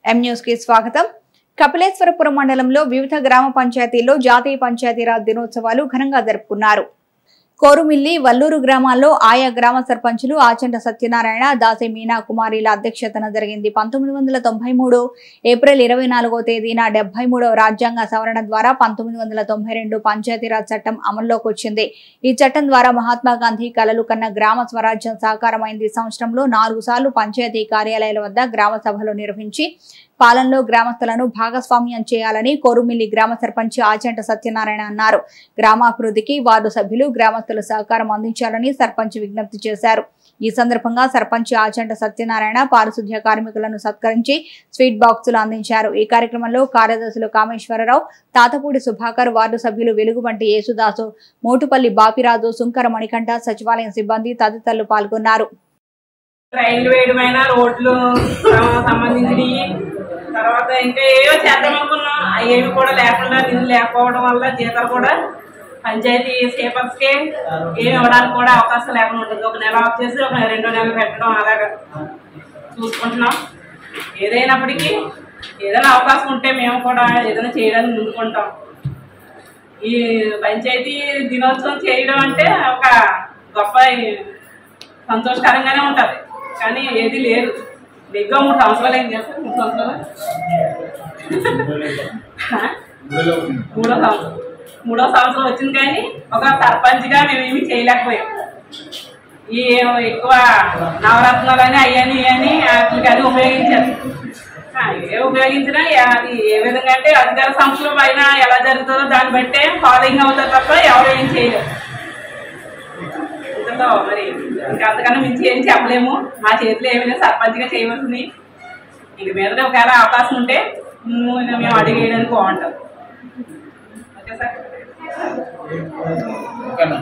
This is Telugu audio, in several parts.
ఎం న్యూస్ కి స్వాగతం కపిలేశ్వరపురం మండలంలో వివిధ గ్రామ పంచాయతీల్లో జాతీయ పంచాయతీరాజ్ దినోత్సవాలు ఘనంగా జరుపుకున్నారు కోరుమిల్లి వల్లూరు గ్రామాల్లో ఆయా గ్రామ సర్పంచులు ఆచంట సత్యనారాయణ దాసే మీనా కుమారిల అధ్యక్షతన జరిగింది పంతొమ్మిది వందల తొంభై మూడు ఏప్రిల్ ఇరవై నాలుగో తేదీన డెబ్బై మూడవ రాజ్యాంగ సవరణ ద్వారా పంతొమ్మిది వందల తొంభై రెండు పంచాయతీరాజ్ చట్టం అమల్లోకి వచ్చింది ఈ చట్టం ద్వారా మహాత్మా గాంధీ కలలు కన్న గ్రామ స్వరాజ్యం సాకారమైంది ఈ సంవత్సరంలో నాలుగు సార్లు పంచాయతీ కార్యాలయాల వద్ద గ్రామ సభలు నిర్వహించి పాలనలో గ్రామస్తులను భాగస్వామ్యం చేయాలని కోరుమిల్లి గ్రామ సర్పంచ్ ఆచంట సత్యనారాయణ అన్నారు గ్రామాభివృద్ధికి వార్డు సభ్యులు గ్రామస్తుల సహకారం అందించాలని సర్పంచ్ విజ్ఞప్తి చేశారు ఈ సందర్భంగా సర్పంచ్ ఆచంట సత్యనారాయణ పారిశుధ్య కార్మికులను సత్కరించి స్వీట్ బాక్సులు అందించారు ఈ కార్యక్రమంలో కార్యదర్శులు కామేశ్వరరావు తాతపూడి సుభాకర్ వార్డు సభ్యులు వెలుగుబంటి యేసుదాసు మోటుపల్లి బాపిరాజు సుంకర మణికంఠ సచివాలయం సిబ్బంది తదితరులు పాల్గొన్నారు రైలు వేయడమైనా రోడ్లు ఆ, సంబంధించినవి తర్వాత ఇంకా ఏవో చేద్దాం అనుకున్నాం అవేమి కూడా లేకుండా నిధులు లేకపోవడం వల్ల జీతాలు కూడా పంచాయతీ సేపర్స్కే ఏమి ఇవ్వడానికి కూడా అవకాశం లేకుండా ఉంటుంది ఒక నెల ఆఫ్ చేసి ఒక రెండు నెలలు పెట్టడం అలాగా చూసుకుంటున్నాం ఏదైనప్పటికీ ఏదైనా అవకాశం ఉంటే మేము కూడా ఏదైనా చేయడానికి ముందుకుంటాం ఈ పంచాయతీ దినోత్సవం చేయడం అంటే ఒక గొప్ప సంతోషకరంగానే ఉంటది కానీ ఏది లేదు దగ్గర మూడు సంవత్సరాలు ఏం చేస్తారు మూడు సంవత్సరాలు ఆ? మూడో సంవత్సరం మూడో సంవత్సరం వచ్చింది కానీ ఒక సర్పంచ్గా మేము ఏమీ చేయలేకపోయాం ఈ ఎక్కువ నవరత్నాలు అని అయ్యని అని వాటికి అది ఉపయోగించారు ఆ, ఏ ఉపయోగించినా ఏ- అది ఏ విధంగా అంటే అధికార సంస్థల పైన ఎలా జరుగుతుందో దాన్ని బట్టే ఫాలోయింగ్ అవుతుంది తప్ప ఎవరు ఏం చేయలేరు ఇంతతో మరి ఇంకా అంతకన్నా మించి ఏం చెప్పలేము మా చేతిలో ఏమి లేదు సర్పంచ్గా చేయవలసింది ఇంక మీద ఒకవేళ అవకాశం ఉంటే ము- మేము అడిగేయడానికి బాగుంటుంది ఓకే సార్ ఓకేనా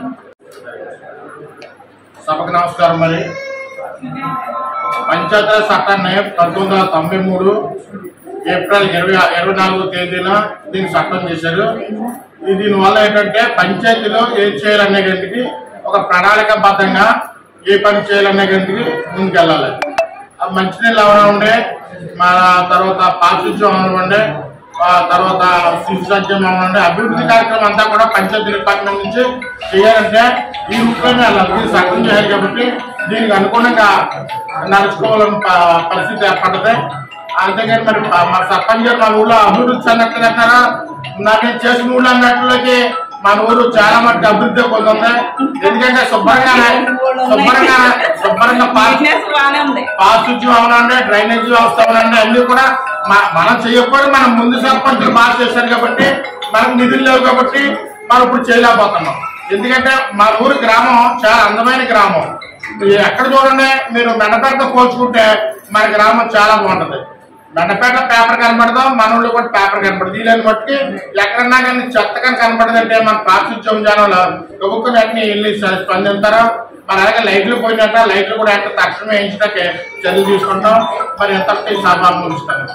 సభకు నమస్కారం మరి పంచాయతీరాజ్ చట్టాన్ని పంతొమ్మిది వందల తొంభై మూడు ఏప్రిల్ ఇరవై ఇరవై నాలుగో తేదీన దీన్ని చట్టం చేశారు ఇది దీనివల్ల ఏంటంటే పంచాయతీలో ఏం చేయాలనే గంటికి ఒక ప్రణాళికాబద్ధంగా ఏ పని చేయాలనే గంటికి ముందుకెళ్ళాలి ఆ మంచినీళ్ళు అవనివ్వండి మా తర్వాత పారిశుద్ధ్యం అవనివ్వండి ఆ తర్వాత శిశు సంక్షేమం అవనివ్వండి అభివృద్ధి కార్యక్రమం అంతా కూడా పంచాయతీ డిపార్ట్మెంట్ నుంచి చేయాలంటే ఈ రూపంలో వెళ్ళాలి దీన్ని చట్టం చేయాలి కాబట్టి దీనికి అనుగుణంగా నడుచుకోవాలని ప- పరిస్థితి ఏర్పడుతుంది అంతేగాని మరి ప- మా సర్పంచ్ గారు మన ఊళ్ళో అభివృద్ధి సంగతి అంటారా నాకు చేసిన ఊళ్ళో అన్నట్లకి మన ఊరు చాలా మటుకు అభివృద్ధి పొందుతుంది ఎందుకంటే శుభ్రంగా శుభ్రంగా శుభ్రంగా పార్టీ బిజినెస్ బాగానే ఉంది పారిశుద్ధ్యం అవనండి డ్రైనేజ్ వ్యవస్థ అవనండి అన్ని కూడా మ- మనం చేయకపోతే మనం ముందు సర్పంచులు బాగా చేశారు కాబట్టి మనకు నిధులు లేవు కాబట్టి మనం ఇప్పుడు చేయలేకపోతున్నాం ఎందుకంటే మన ఊరు గ్రామం చాలా అందమైన గ్రామం మీరు ఎక్కడ చూడండి మీరు మెండపేటతో పోల్చుకుంటే మన గ్రామం చాలా బాగుంటది మెండపేట పేపర్ కనపడదాం మన ఊళ్ళో కూడా పేపర్ కనపడదు వీళ్ళని బట్టి ఎక్కడన్నా కానీ చెత్తగా కనపడదంటే మన పారిశుద్ధ్యం జనంలో ప్రభుత్వం అన్ని వెళ్ళి స్పందించారు మరి అలాగే లైట్లు పోయినట్ట లైట్లు కూడా అంటే తక్షణమే వేయించడానికి చర్యలు తీసుకుంటాం మరి ఎంత సభ ముగిస్తాను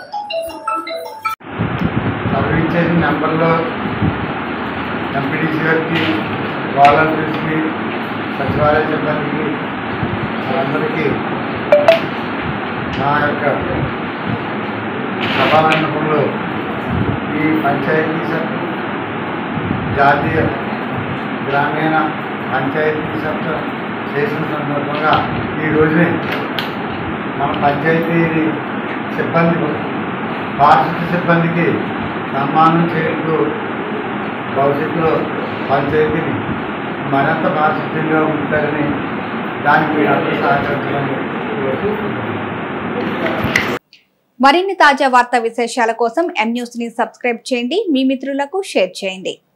సర్వీస్ నెంబర్లో ఎంపీడీసీ గారికి వాలంటీర్స్కి సచివాలయ సిబ్బందికి వాళ్ళందరికీ నా యొక్క సభా మండపంలో ఈ పంచాయతీ సభ జాతీయ గ్రామీణ పంచాయతీ సభ చేసిన సందర్భంగా ఈ రోజునే మన పంచాయతీ సిబ్బంది పారిశుద్ధ్య సిబ్బందికి సన్మానం చేయడంతో భవిష్యత్తులో పంచాయతీని మరింత పారిశుద్ధ్యంగా ఉంటారని దానికి మీరందరూ సహకరించాలని మరిన్ని తాజా వార్తా విశేషాల కోసం ఎం న్యూస్ ని సబ్స్క్రైబ్ చేయండి మీ మిత్రులకు షేర్ చేయండి